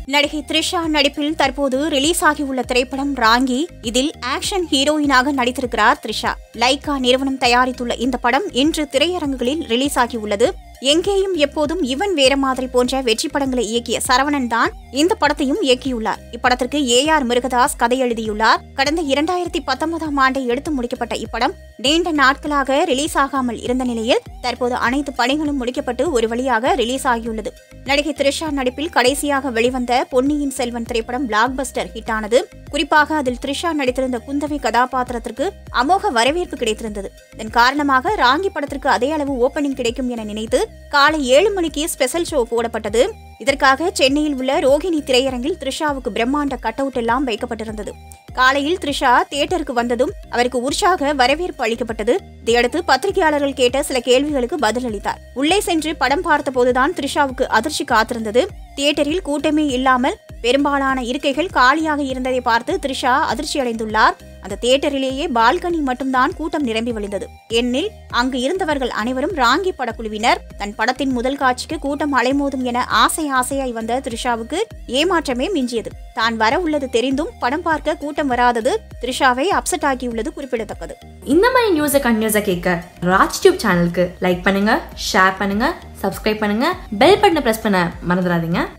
நடிகை த்ரிஷா நடிப்பில் தற்போது ரிலீஸ் ஆகியுள்ள திரைப்படம் ராங்கி இதில் ஆக்ஷன் ஹீரோயினாக நடித்திருக்கிறார் த்ரிஷா லைகா நிறுவனம் தயாரித்துள்ள இந்த படம் இன்று திரையரங்குகளில் ரிலீஸ் ஆகியுள்ளது எங்கேயும் எப்போதும் இவன் வேற மாதிரி போன்ற வெற்றி படங்களை இயக்கிய சரவணன் தான் இந்த படத்தையும் இயக்கியுள்ளார் இப்படத்திற்கு ஏ ஆர் முருகதாஸ் கதை எழுதியுள்ளார் கடந்த இரண்டாயிரத்தி பத்தொன்பதாம் ஆண்டை எடுத்து முடிக்கப்பட்ட இப்படம் நீண்ட நாட்களாக ரிலீஸ் ஆகாமல் இருந்த நிலையில் தற்போது அனைத்து பணிகளும் முடிக்கப்பட்டு ஒரு வழியாக ரிலீஸ் ஆகியுள்ளது நடிகை த்ரிஷா நடிப்பில் கடைசியாக வெளிவந்த பொன்னியின் செல்வன் திரைப்படம் பிளாக் பஸ்டர் ஹிட்டானது குறிப்பாக அதில் த்ரிஷா நடித்திருந்த குந்தவி கதாபாத்திரத்திற்கு அமோக வரவேற்பு கிடைத்திருந்தது இதன் காரணமாக ராங்கி படத்திற்கு அதே அளவு ஓபனிங் கிடைக்கும் என நினைத்து காலை ஏழு மணிக்கு ஸ்பெஷல் ஷோ போடப்பட்டது இதற்காக சென்னையில் உள்ள ரோகிணி திரையரங்கில் த்ரிஷாவுக்கு பிரம்மாண்ட கட் அவுட் எல்லாம் வைக்கப்பட்டிருந்தது காலையில் த்ரிஷா தியேட்டருக்கு வந்ததும் அவருக்கு உற்சாக வரவேற்பு அளிக்கப்பட்டது இதையடுத்து பத்திரிகையாளர்கள் கேட்ட சில கேள்விகளுக்கு பதிலளித்தார் உள்ளே சென்று படம் பார்த்தபோதுதான் த்ரிஷாவுக்கு அதிர்ச்சி காத்திருந்தது தியேட்டரில் கூட்டமே இல்லாமல் பெரும்பாலான இருக்கைகள் காலியாக இருந்ததை பார்த்து த்ரிஷா அதிர்ச்சியடைந்துள்ளார் அந்த தியேட்டரிலேயே பால்கனி மட்டும்தான் கூட்டம் நிரம்பி வழிந்தது எண்ணில் அங்கு இருந்தவர்கள் அனைவரும் ராங்கி படக்குழுவினர் தன் படத்தின் முதல் காட்சிக்கு கூட்டம் அலைமோதும் என ஆசை ஆசையாய் வந்த த்ரிஷாவுக்கு ஏமாற்றமே மிஞ்சியது தான் வர உள்ளது தெரிந்தும் படம் பார்க்க கூட்டம் வராதது த்ரிஷாவை அப்செட் ஆகியுள்ளது குறிப்பிடத்தக்கது இந்த மாதிரி நியூஸை கண்டினியூஸாக கேட்க ராஜ் டியூப் சேனலுக்கு லைக் பண்ணுங்க ஷேர் பண்ணுங்க சப்ஸ்கிரைப் பண்ணுங்க பெல் பட்டனை ப்ரெஸ் பண்ண மறந்துடாதீங்க